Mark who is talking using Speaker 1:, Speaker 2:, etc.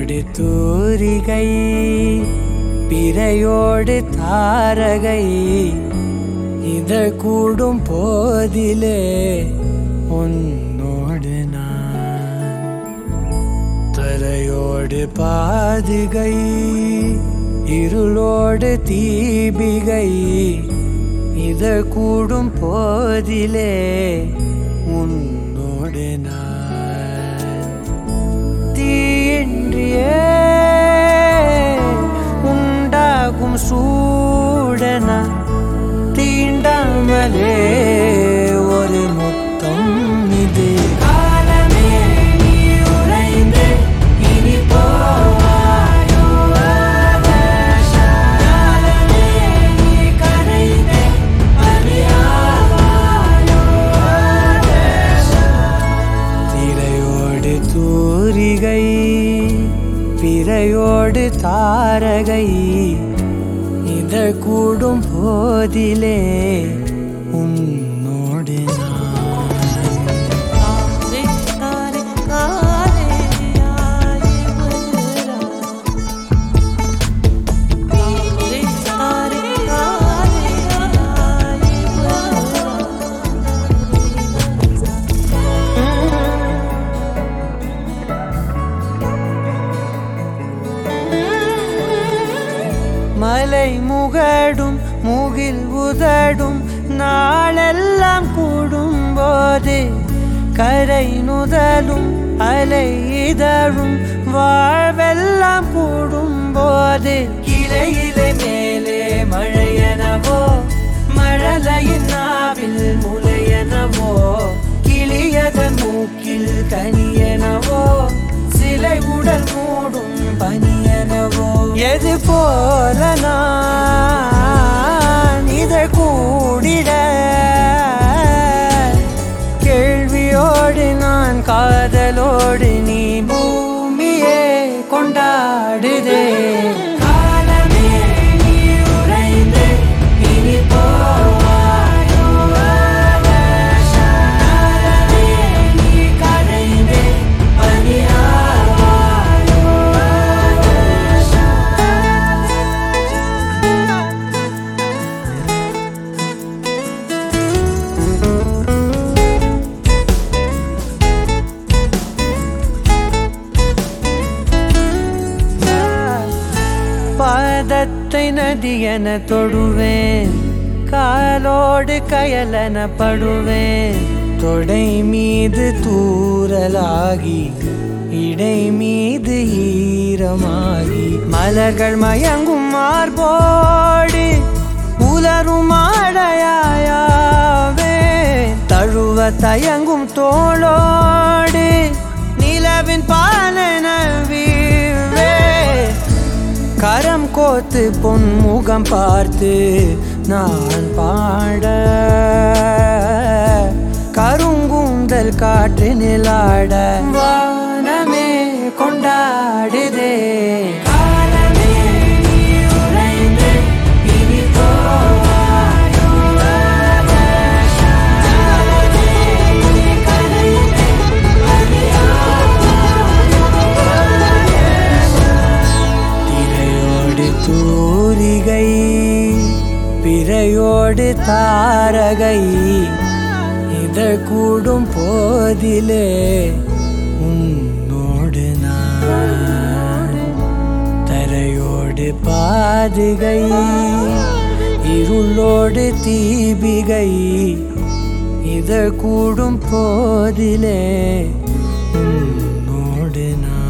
Speaker 1: திரையோடு தூரிகை பிறையோடு தாரகை இதழ் கூடும் போதிலே உன்னோடு நான் தரையோடு பாதுகை இருளோடு தீபிகை இதழ் கூடும் போதிலே உன்னோடு நான் தீயின்றியே உண்டாகும் சூடன தீண்டாமலே ஒரு முத்தம் இது காலமே நீ உறைந்து இனி போவாயோ ஆகாஷா. காலமே நீ கரைந்து பனியாவாயோ ஆகாஷா. திரையோடு தூரிகை பிறையோடு தாரகை இதழ் கூடும் போதிலே உன்னோடு நான்
Speaker 2: காரே காரே காரே ஆயே மதுரா காரே காரே காரே ஆயே மதுரா
Speaker 1: மலை முகடும் முகில் உதடும் நாளெல்லாம் கூடும் போது கரை நுதலும் அலை இதழும் வாழ்வெல்லாம் கூடும் போது இலையிலே மேலே மழையனவோ மழலையின் நாவில் முலையனவோ கிளியதன் மூக்கில் கனியனவோ சிலை உடல் மூடும் பனியனவோ எது போல நான் இதை கூடிட கேள்வியோடு நான் காதலோடு நீ பூமியே கொண்டாடுதே காலமே நீ உறைந்து இனி போவாயோ ஆகாஷா. காலமே நீ கரைந்து பனியாவாயோ ஆகாஷா. பாதத்தை நதியென தொடுவேன் காலோடு கயலென படுவேன் தொடை மீது தூறலாகி இடை மீது ஈரமாகி மலர்கள் மயங்கும் மார்போடு உலரும் ஆடையாயாவே தழுவ தயங்கும் தோளோடு நிலவின் பாலன வீழ்வே கரம் கோத்து பொன்முகம் பார்த்து நான் பாட கருங்கூந்தல் காற்று நிலாட வானமே கொண்டாடுதே காலமே நீ உறைந்து இனி போவாயோ ஆகாஷா. காலமே நீ கரைந்து திரையோடு தூரிகை பிறையோடு தாரகை இதழ் கூடும் போதிலே உன்னோடு நான் தரையோடு பாதுகை இருளோடு தீபிகை இதழ் கூடும் போதிலே உன்னோடு நான்